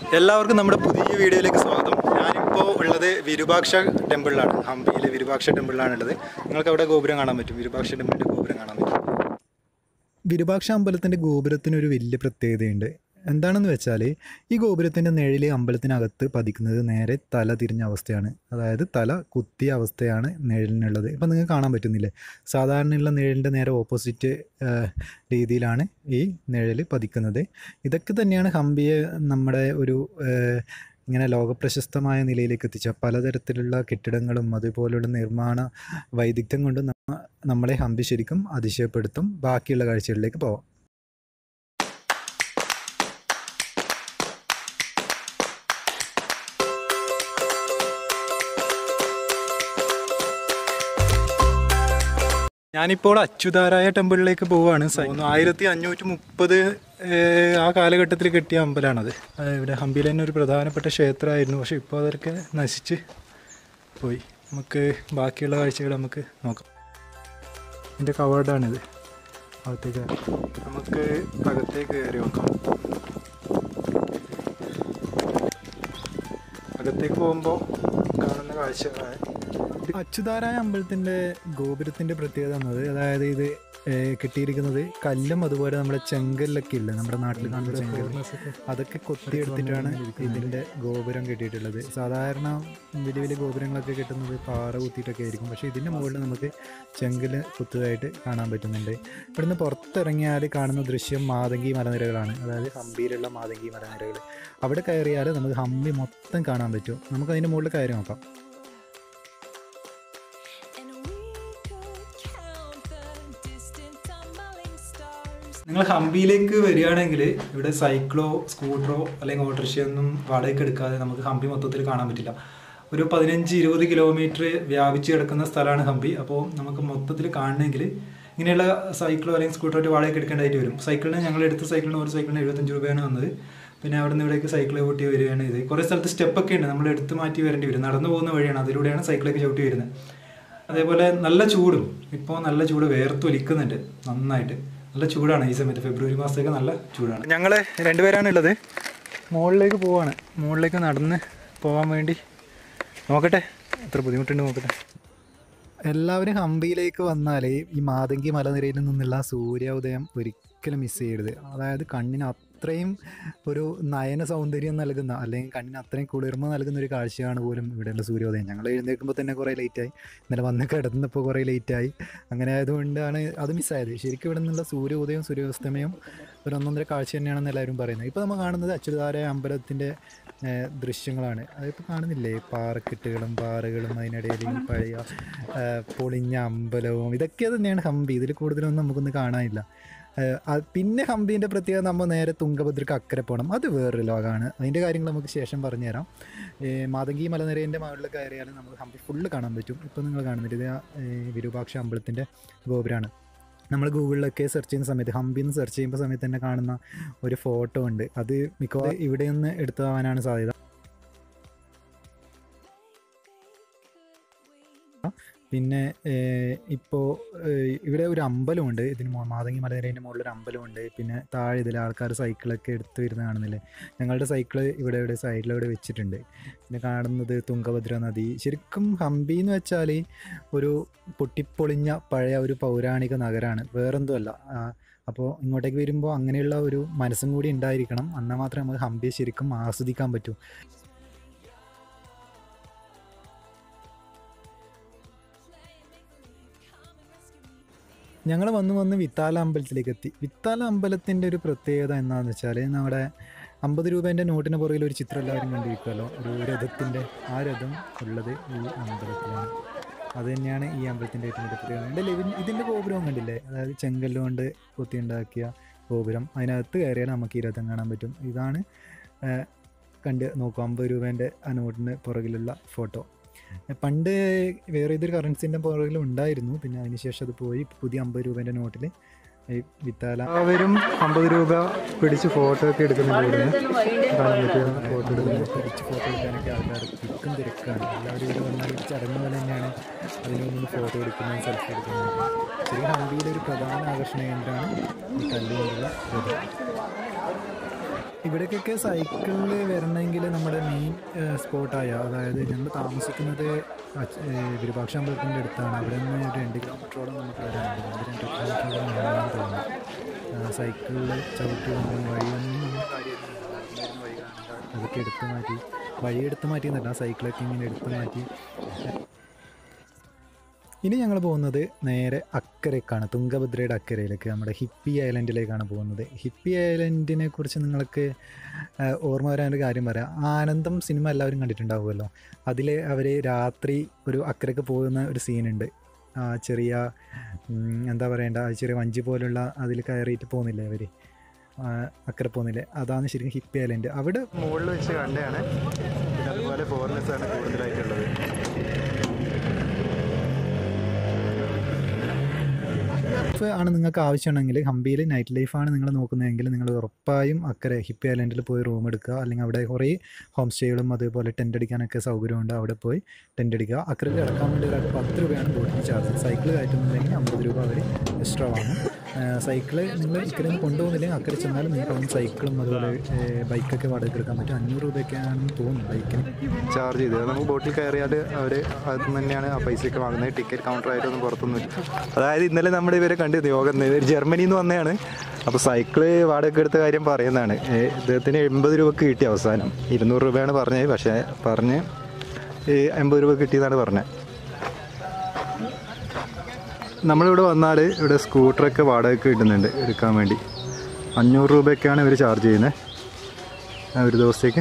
എല്ലാവർക്കും നമ്മുടെ പുതിയ വീഡിയോയിലേക്ക് സ്വാഗതം ഞാനിപ്പോൾ ഉള്ളത് വിരൂപാക്ഷ ടെമ്പിളിലാണ് ഹംപിയിലെ വിരൂപാക്ഷ ടെമ്പിളിലാണ് ഉള്ളത് നിങ്ങൾക്ക് അവിടെ ഗോപുരം കാണാൻ പറ്റും വിരൂപാക്ഷ ടെമ്പിളിൻ്റെ ഗോപുരം കാണാൻ പറ്റും വിരൂപാക്ഷ അമ്പലത്തിൻ്റെ ഗോപുരത്തിന് ഒരു വലിയ പ്രത്യേകതയുണ്ട് എന്താണെന്ന് വെച്ചാൽ ഈ ഗോപുരത്തിൻ്റെ നിഴൽ അമ്പലത്തിനകത്ത് പതിക്കുന്നത് നേരെ തല തിരിഞ്ഞ അവസ്ഥയാണ് അതായത് തല കുത്തിയ അവസ്ഥയാണ് നിഴലിനുള്ളത് ഇപ്പം നിങ്ങൾക്ക് കാണാൻ പറ്റുന്നില്ലേ സാധാരണയുള്ള നിഴലിൻ്റെ നേരെ ഓപ്പോസിറ്റ് രീതിയിലാണ് ഈ നിഴൽ പതിക്കുന്നത് ഇതൊക്കെ തന്നെയാണ് ഹംപിയെ നമ്മുടെ ഒരു ഏഹ്, ഇങ്ങനെ ലോകപ്രശസ്തമായ നിലയിലേക്ക് എത്തിച്ച പലതരത്തിലുള്ള കെട്ടിടങ്ങളും അതുപോലുള്ള നിർമ്മാണ വൈദഗ്ധ്യം കൊണ്ട് നമ്മ നമ്മളെ ഹംപി ശരിക്കും അതിശയപ്പെടുത്തും ബാക്കിയുള്ള കാഴ്ചകളിലേക്ക് പോവാം ഞാനിപ്പോൾ അച്യുതാരായ ടെമ്പിളിലേക്ക് പോവുകയാണ് തോന്നുന്നു ആയിരത്തി അഞ്ഞൂറ്റി മുപ്പത് ആ കാലഘട്ടത്തിൽ കെട്ടിയ അമ്പലമാണത് അത് ഇവിടെ ഹംപിയിൽ തന്നെ ഒരു പ്രധാനപ്പെട്ട ക്ഷേത്രമായിരുന്നു പക്ഷെ ഇപ്പോൾ അതൊക്കെ നശിച്ച് പോയി നമുക്ക് ബാക്കിയുള്ള കാഴ്ചകൾ നമുക്ക് നോക്കാം ഇതിൻ്റെ കവേർഡാണിത് അകത്തേക്ക് നമുക്ക് അകത്തേക്ക് കയറി നോക്കാം അകത്തേക്ക് പോകുമ്പോൾ കാണുന്ന കാഴ്ചകളാണ് അച്യുതാരായ അമ്പലത്തിൻ്റെ ഗോപുരത്തിൻ്റെ പ്രത്യേകത എന്നത് അതായത് ഇത് ഏഹ്, കെട്ടിയിരിക്കുന്നത് കല്ലും അതുപോലെ നമ്മുടെ ചെങ്കല്ലൊക്കെ ഇല്ല നമ്മുടെ നാട്ടിൽ കാണുന്ന ചെങ്കല്ല് അതൊക്കെ കൊത്തിയെടുത്തിട്ടാണ് ഇതിൻ്റെ ഗോപുരം കെട്ടിയിട്ടുള്ളത് സാധാരണ വലിയ വലിയ ഗോപുരങ്ങളൊക്കെ കെട്ടുന്നത് പാറ കുത്തിയിട്ടൊക്കെ ആയിരിക്കും പക്ഷേ ഇതിൻ്റെ മുകളിൽ നമുക്ക് ചെങ്കല് കുത്തതായിട്ട് കാണാൻ പറ്റുന്നുണ്ട് ഇവിടുന്ന് പുറത്തിറങ്ങിയാൽ കാണുന്ന ദൃശ്യം മാതങ്കി മലനിരകളാണ് അതായത് ഹംപിയിലുള്ള മാതങ്കി മലനിരകൾ അവിടെ കയറിയാൽ നമുക്ക് ഹംപി മൊത്തം കാണാൻ പറ്റും നമുക്ക് അതിൻ്റെ മുകളിൽ കയറി നോക്കാം And we could count the distant tumbling stars. നിങ്ങൾ ഹംപിയിലേക്ക് വരികയാണെങ്കിൽ ഇവിടെ സൈക്കിളോ സ്കൂട്ടറോ അല്ലെങ്കിൽ ഓട്ടോറിക്ഷയൊന്നും വാടകയ്ക്ക് എടുക്കാതെ നമുക്ക് ഹംപി മൊത്തത്തിൽ കാണാൻ പറ്റില്ല ഒരു പതിനഞ്ച് ഇരുപത് കിലോമീറ്റർ വ്യാപിച്ച് കിടക്കുന്ന സ്ഥലമാണ് ഹംപി അപ്പോൾ നമുക്ക് മൊത്തത്തിൽ കാണണമെങ്കിൽ ഇങ്ങനെയുള്ള സൈക്കിളോ അല്ലെങ്കിൽ സ്കൂട്ടറോ ആയിട്ട് വാടകയ്ക്ക് എടുക്കേണ്ടതായിട്ട് വരും സൈക്കിളിന് ഞങ്ങൾ എടുത്ത സൈക്കിളിന് ഒരു സൈക്കിളിന് എഴുപത്തഞ്ച് രൂപയാണ് വന്നത് പിന്നെ അവിടെ നിന്ന് ഇവിടേക്ക് സൈക്കിൾ ചവിട്ടി വരികയാണ് ഇത് കുറേ സ്ഥലത്ത് സ്റ്റെപ്പൊക്കെ ഉണ്ട് നമ്മൾ എടുത്ത് മാറ്റി വരേണ്ടി വരും നടന്നു പോകുന്ന വഴിയാണ് അതിലൂടെയാണ് സൈക്കിളൊക്കെ ചവിട്ടി വരുന്നത് അതേപോലെ നല്ല ചൂടും ഇപ്പോൾ നല്ല ചൂട് വേർത്തൊലിക്കുന്നുണ്ട് നന്നായിട്ട് നല്ല ചൂടാണ് ഈ സമയത്ത് ഫെബ്രുവരി മാസത്തേക്ക് നല്ല ചൂടാണ് ഞങ്ങൾ രണ്ടുപേരാണ് ഉള്ളത് മുകളിലേക്ക് പോവാണ് മുകളിലേക്ക് നടന്ന് പോകാൻ വേണ്ടി നോക്കട്ടെ എത്ര ബുദ്ധിമുട്ടുണ്ട് നോക്കട്ടെ എല്ലാവരും ഹംപിയിലേക്ക് വന്നാൽ ഈ മാതങ്കി മലനിരയിൽ നിന്നുള്ള സൂര്യോദയം ഒരിക്കലും മിസ് ചെയ്യരുത് അതായത് കണ്ണിന് അത്രയും ഒരു നയന സൗന്ദര്യം നൽകുന്ന അല്ലെങ്കിൽ കണ്ണിന് അത്രയും കുളിർമ നൽകുന്ന ഒരു കാഴ്ചയാണ് പോലും ഇവിടെയുള്ള സൂര്യോദയം ഞങ്ങൾ എഴുന്നേൽക്കുമ്പോൾ തന്നെ കുറേ ലേറ്റായി ഇന്നലെ വന്ന് കിടന്നപ്പോൾ കുറേ ലേറ്റായി അങ്ങനെ ആയതുകൊണ്ടാണ് അത് മിസ്സായത് ശരിക്കും ഇവിടെ നിന്നുള്ള സൂര്യോദയവും സൂര്യാസ്തമയവും ഒരു ഒന്നൊന്നര കാഴ്ച തന്നെയാണെന്ന് എല്ലാവരും പറയുന്നത് ഇപ്പോൾ നമ്മൾ കാണുന്നത് അച്യുതാരായ അമ്പലത്തിൻ്റെ ഏഹ്, ദൃശ്യങ്ങളാണ് അതിപ്പോൾ കാണുന്നില്ലേ പാറക്കെട്ടുകളും പാറകളും അതിനിടയിൽ ഈ പഴയ ഏഹ്, പൊളിഞ്ഞ അമ്പലവും ഇതൊക്കെ തന്നെയാണ് ഹംപി ഇതിൽ കൂടുതലൊന്നും നമുക്കൊന്നും കാണാനില്ല ഏഹ്, അത് പിന്നെ ഹംപീൻ്റെ പ്രത്യേകത നമ്മൾ നേരെ തുങ്കഭദ്രക്ക് അക്കരെ പോകണം അത് വേറൊരു ലോകമാണ് അതിൻ്റെ കാര്യങ്ങൾ നമുക്ക് ശേഷം പറഞ്ഞുതരാം ഏഹ്, മാതങ്കി മലനിരേൻ്റെ മുകളിൽ കയറിയാൽ നമുക്ക് ഹംപി ഫുള്ള് കാണാൻ പറ്റും ഇപ്പോൾ നിങ്ങൾ കാണുന്നില്ല ഇത് ആ, ഏഹ്, വിരൂപാക്ഷ അമ്പലത്തിൻ്റെ ഗോപുരമാണ് നമ്മൾ ഗൂഗിളിലൊക്കെ സെർച്ച് ചെയ്യുന്ന സമയത്ത് ഹംപി എന്ന് സെർച്ച് ചെയ്യുമ്പോൾ സമയത്ത് തന്നെ കാണുന്ന ഒരു ഫോട്ടോ ഉണ്ട് അത് മിക്കവാറും ഇവിടെ നിന്ന് എടുത്തതാവാനാണ് സാധ്യത പിന്നെ ഇപ്പോൾ ഇവിടെ ഒരു അമ്പലമുണ്ട് ഇതിന് മോ- മാതങ്കി മലനിരേൻ്റെ മുകളിൽ ഒരു അമ്പലമുണ്ട് പിന്നെ താഴെ ഇതിൽ ആൾക്കാർ സൈക്കിളൊക്കെ എടുത്ത് വരുന്ന കാണുന്നില്ലേ ഞങ്ങളുടെ സൈക്കിള് ഇവിടെ ഇവിടെ സൈഡിലൂടെ വെച്ചിട്ടുണ്ട് പിന്നെ കാണുന്നത് തുങ്കഭദ്ര നദി ശരിക്കും ഹംപി എന്ന് വെച്ചാൽ ഒരു പൊട്ടിപ്പൊളിഞ്ഞ പഴയ ഒരു പൗരാണിക നഗരമാണ് വേറെന്തുമല്ല അപ്പോൾ ഇങ്ങോട്ടേക്ക് വരുമ്പോൾ അങ്ങനെയുള്ള ഒരു മനസ്സും കൂടി ഉണ്ടായിരിക്കണം എന്നാൽ മാത്രമേ നമുക്ക് ഹംപിയെ ശരിക്കും ആസ്വദിക്കാൻ പറ്റൂ ഞങ്ങൾ വന്ന് വന്ന് വിത്താല അമ്പലത്തിലേക്ക് എത്തി വിത്താല അമ്പലത്തിൻ്റെ ഒരു പ്രത്യേകത എന്താണെന്ന് വെച്ചാൽ നമ്മുടെ അമ്പത് രൂപേൻ്റെ നോട്ടിന് പുറകിൽ ഒരു ചിത്രം എല്ലാവരും കണ്ടിരിക്കുമല്ലോ ഒരു രഥത്തിൻ്റെ ആ രഥം ഉള്ളത് ഈ അമ്പലത്തിലാണ് അത് തന്നെയാണ് ഈ അമ്പലത്തിൻ്റെ ഏറ്റവും വലിയ പ്രത്യേകത എൻ്റെ ലെവിൻ ഇതിൻ്റെ ഗോപുരവും കണ്ടില്ലേ അതായത് ചെങ്കല്ല് കൊണ്ട് കൊത്തിയുണ്ടാക്കിയ ഗോപുരം അതിനകത്ത് കയറിയാൽ നമുക്ക് ഈ രഥം കാണാൻ പറ്റും ഇതാണ് ആ, കണ്ട് നോക്കും അമ്പത് രൂപേൻ്റെ ആ നോട്ടിന് പുറകിലുള്ള ഫോട്ടോ പണ്ട് വേറെ ഏതൊരു കറൻസിൻ്റെ പുറകിലും ഉണ്ടായിരുന്നു പിന്നെ അതിനുശേഷം അത് പോയി പുതിയ അമ്പത് രൂപേൻ്റെ നോട്ടിൽ ഈ വിത്താല അവരും അമ്പത് രൂപ പിടിച്ച് ഫോട്ടോ ഒക്കെ എടുക്കുന്നുണ്ട് ഇവിടുന്ന് കാണാൻ പറ്റിയ ഫോട്ടോ എടുക്കുന്നത് പിടിച്ച് ഫോട്ടോ എടുക്കാനൊക്കെ ആൾക്കാർ തിക്കും തിരക്കാണ് എല്ലാവരും ഇവിടെ വന്നാൽ ഈ ചടങ്ങ് പോലെ തന്നെയാണ് അതിന് മുന്നിൽ ഫോട്ടോ എടുക്കുന്നതും സെൽഫി എടുക്കുന്നതും ശരിക്കും ഹംപിയിലെ ഒരു പ്രധാന ആകർഷണ കേന്ദ്രമാണ് ഈ കല്ലുകൊണ്ടുള്ള രഥം ഇവിടേക്കൊക്കെ സൈക്കിളിൽ വരണമെങ്കിൽ നമ്മുടെ മെയിൻ സ്പോട്ടായ അതായത് ഞങ്ങൾ താമസിക്കുന്നത് അച്ച്- ഏ, വിരുപാക്ഷ അമ്പലത്തിൻ്റെ അടുത്താണ് അവിടെ നിന്ന് ഒരു രണ്ട് കിലോമീറ്ററോളം നമുക്ക് വരാനുണ്ട് രണ്ട് രണ്ട് കിലോമീറ്ററോളം വരാൻ തോന്നുന്നു സൈക്കിളിൽ ചവിട്ടി വന്ന വഴിയൊന്നും നമ്മൾ കാര്യമായിരുന്നു വഴി കാണണ്ട അതൊക്കെ എടുത്തു മാറ്റി വഴി എടുത്തു മാറ്റിയെന്നല്ല സൈക്കിളൊക്കെ ഇങ്ങനെ എടുത്തു മാറ്റി ഇനി ഞങ്ങൾ പോകുന്നത് നേരെ അക്കരയ്ക്കാണ് തുങ്കഭദ്രയുടെ അക്കരയിലേക്ക് നമ്മുടെ ഹിപ്പി ഐലൻഡിലേക്കാണ് പോകുന്നത് ഹിപ്പി ഐലൻഡിനെ കുറിച്ച് നിങ്ങൾക്ക് ആ, ഓർമ്മ വരാൻ ഒരു കാര്യം പറയാം ആനന്ദം സിനിമ എല്ലാവരും കണ്ടിട്ടുണ്ടാവുമല്ലോ അതിൽ അവർ രാത്രി ഒരു അക്കരയ്ക്ക് പോകുന്ന ഒരു സീനുണ്ട് ആ ചെറിയ ഉം, എന്താ പറയണ്ട ആ ചെറിയ വഞ്ചി പോലുള്ള അതിൽ കയറിയിട്ട് പോകുന്നില്ലേ അവർ അക്കരെ പോകുന്നില്ലേ അതാണ് ശരിക്കും ഹിപ്പി ഐലൻഡ് അവിടെ മുകളിൽ വെച്ച് കണ്ടതാണ് പിന്നെ അതുപോലെ ഫോറിനേഴ്സ് ആണ് കൂടുതലായിട്ടുള്ളത് ലൈഫ് ആണ് നിങ്ങൾക്ക് ആവശ്യമാണെങ്കിൽ ഹംപിയിൽ നൈറ്റ് ലൈഫാണ് നിങ്ങൾ നോക്കുന്നതെങ്കിൽ നിങ്ങൾ ഉറപ്പായും അക്കരെ ഹിപ്പി ഐലൻഡിൽ പോയി റൂം എടുക്കുക അല്ലെങ്കിൽ അവിടെ കുറേ ഹോം സ്റ്റേകളും അതുപോലെ ടെൻ്റ് അടിക്കാനൊക്കെ സൗകര്യമുണ്ട് അവിടെ പോയി ടെൻ്റ് അടിക്കുക അക്കരയിൽ കിടക്കാൻ വേണ്ടി ഒരാൾക്ക് പത്ത് രൂപയാണ് ബോട്ടിന് ചാർജ് സൈക്കിൾ കയറ്റുന്നുണ്ടെങ്കിൽ അമ്പത് രൂപ അവർ എക്സ്ട്രാ വാങ്ങും സൈക്കിള് നിങ്ങൾ ഇക്കരെ നിന്ന് കൊണ്ടുപോകുന്നില്ലെങ്കിൽ അക്കരെ ചെന്നാലും നിങ്ങൾക്ക് അവിടെ സൈക്കിളും അതുപോലെ ബൈക്കൊക്കെ വാടക എടുക്കാൻ പറ്റും അഞ്ഞൂറ് രൂപയൊക്കെയാണെന്ന് തോന്നുന്നു ബൈക്കിന് ചാർജ് ചെയ്ത് നമുക്ക് ബോട്ടിൽ കയറിയാൽ അവർ അത് തന്നെയാണ് ആ പൈസയൊക്കെ വാങ്ങുന്നത് ടിക്കറ്റ് കൗണ്ടർ ആയിട്ടൊന്നും പുറത്തൊന്നും ഇല്ല. അതായത് ഇന്നലെ നമ്മുടെ ഇവരെ കണ്ടിരുന്നു യോഗ ജർമ്മനിയിൽ നിന്ന് വന്നതാണ് അപ്പോൾ സൈക്കിള് വാടക എടുത്ത കാര്യം പറയുന്നതാണ് ഏ, ഇദ്ദേഹത്തിന് എൺപത് രൂപക്ക് കിട്ടി അവസാനം ഇരുന്നൂറ് രൂപയാണ് പറഞ്ഞത് പക്ഷേ പറഞ്ഞ് ഈ എൺപത് രൂപ കിട്ടിയെന്നാണ് പറഞ്ഞത് നമ്മളിവിടെ വന്നാൽ ഇവിടെ സ്കൂട്ടറൊക്കെ വാടകയ്ക്ക് കിട്ടുന്നുണ്ട് എടുക്കാൻ വേണ്ടി അഞ്ഞൂറ് രൂപയൊക്കെയാണ് ഇവർ ചാർജ് ചെയ്യുന്നത് ആ ഒരു ദിവസത്തേക്ക്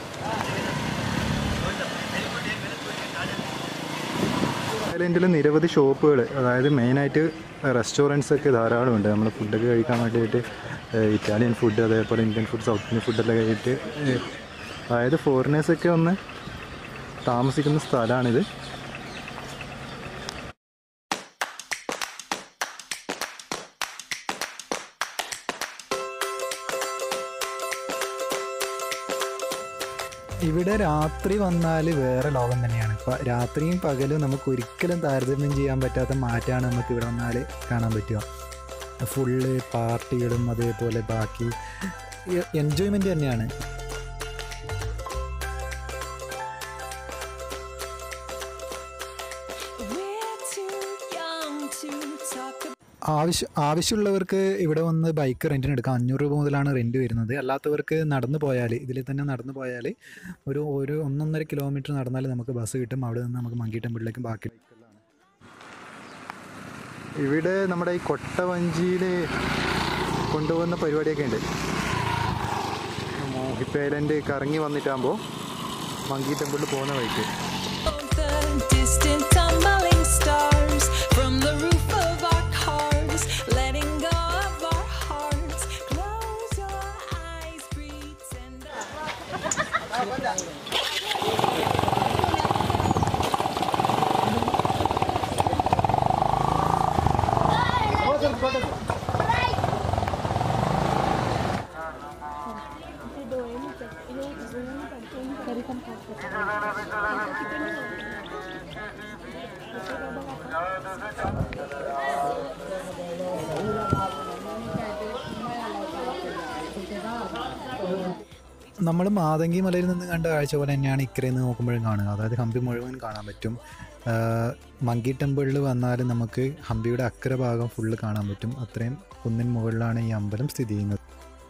ഐലൻഡിൽ നിരവധി ഷോപ്പുകൾ അതായത് മെയിനായിട്ട് റെസ്റ്റോറൻറ്റ്സ് ഒക്കെ ധാരാളമുണ്ട് നമ്മൾ ഫുഡൊക്കെ കഴിക്കാൻ വേണ്ടിയിട്ട് ഏഹ്, ഇറ്റാലിയൻ ഫുഡ് അതേപോലെ ഇന്ത്യൻ ഫുഡ് സൗത്ത് ഇന്ത്യൻ ഫുഡെല്ലാം കഴിച്ചിട്ട് ഏഹ്, അതായത് ഫോറിനേഴ്സൊക്കെ ഒന്ന് താമസിക്കുന്ന സ്ഥലമാണിത് ഇവിടെ രാത്രി വന്നാൽ വേറെ ലോകം തന്നെയാണ് ഇപ്പം രാത്രിയും പകലും നമുക്ക് ഒരിക്കലും താരതമ്യം ചെയ്യാൻ പറ്റാത്ത മാറ്റമാണ് നമുക്ക് ഇവിടെ വന്നാൽ കാണാൻ പറ്റുക ഫുള്ള് പാർട്ടികളും അതേപോലെ ബാക്കി എൻജോയ്മെൻ്റ് തന്നെയാണ് We're too young to talk about. ആവശ്യ ആവശ്യമുള്ളവർക്ക് ഇവിടെ വന്ന് ബൈക്ക് റെൻറ്റിന് എടുക്കാം അഞ്ഞൂറ് രൂപ മുതലാണ് റെൻറ്റ് വരുന്നത് അല്ലാത്തവർക്ക് നടന്നു പോയാൽ ഇതിൽ തന്നെ നടന്നു പോയാൽ ഒരു ഒരു ഒന്നൊന്നര കിലോമീറ്റർ നടന്നാൽ നമുക്ക് ബസ് കിട്ടും അവിടെ നിന്ന് നമുക്ക് മങ്കി ടെമ്പിളിലേക്കും ബാക്കി ഇവിടെ നമ്മുടെ ഈ കൊട്ടവഞ്ചിയിൽ കൊണ്ടുപോകുന്ന പരിപാടിയൊക്കെ ഉണ്ട് മോഹിപ്പ് ഐലൻഡ് കറങ്ങി വന്നിട്ടാകുമ്പോൾ മങ്കി ടെമ്പിളിൽ പോകുന്ന വഴിക്ക് the distant tumbling stars from the roof of our cars, letting go of our hearts. Close your eyes, pretend. നമ്മൾ മാതങ്കി മലയിൽ നിന്ന് കണ്ട കാഴ്ച പോലെ തന്നെയാണ് ഇക്കരയിൽ നിന്ന് നോക്കുമ്പോഴും കാണുക അതായത് ഹംപി മുഴുവൻ കാണാൻ പറ്റും ആഹ് മങ്കി ടെമ്പിളിൽ വന്നാൽ നമുക്ക് ഹംപിയുടെ അക്കര ഭാഗം ഫുള്ള് കാണാൻ പറ്റും അത്രയും കുന്നിൻ മുകളിലാണ് ഈ അമ്പലം സ്ഥിതി ചെയ്യുന്നത്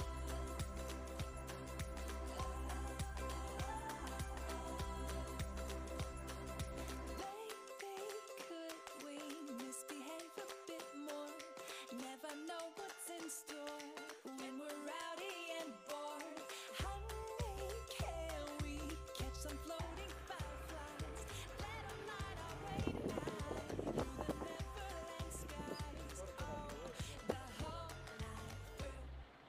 Could we misbehave a bit more? Never know what's in store when we're rowdy and bored. Honey, can we catch some floating fireflies? Let 'em light our way high through the neverland skies. Oh, the whole night through.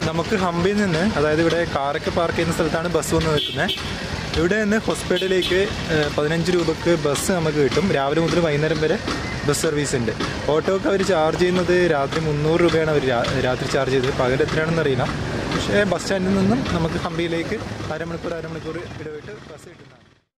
നമുക്ക് ഹംപിയിൽ നിന്ന് അതായത് ഇവിടെ കാറൊക്കെ park ചെയ്യുന്ന സ്ഥലത്താണ് bus വന്ന് നിൽക്കുന്നത് ഇവിടെ നിന്ന് ഹോസ്പിറ്റലിലേക്ക് ഏഹ്, പതിനഞ്ച് രൂപക്ക് ബസ് നമുക്ക് കിട്ടും രാവിലെ മുതൽ വൈകുന്നേരം വരെ ബസ് സർവീസ് ഉണ്ട് ഓട്ടോക്ക് അവർ ചാർജ് ചെയ്യുന്നത് രാത്രി മുന്നൂറ് രൂപയാണ് അവർ രാത്രി ചാർജ് ചെയ്തത് പകൽ എത്രയാണെന്ന് അറിയില്ല പക്ഷേ ബസ് സ്റ്റാൻഡിൽ നിന്നും നമുക്ക് ഹംപിയിലേക്ക് അരമണിക്കൂർ അരമണിക്കൂർ ഇടവിട്ട് ബസ് കിട്ടുന്നതാണ്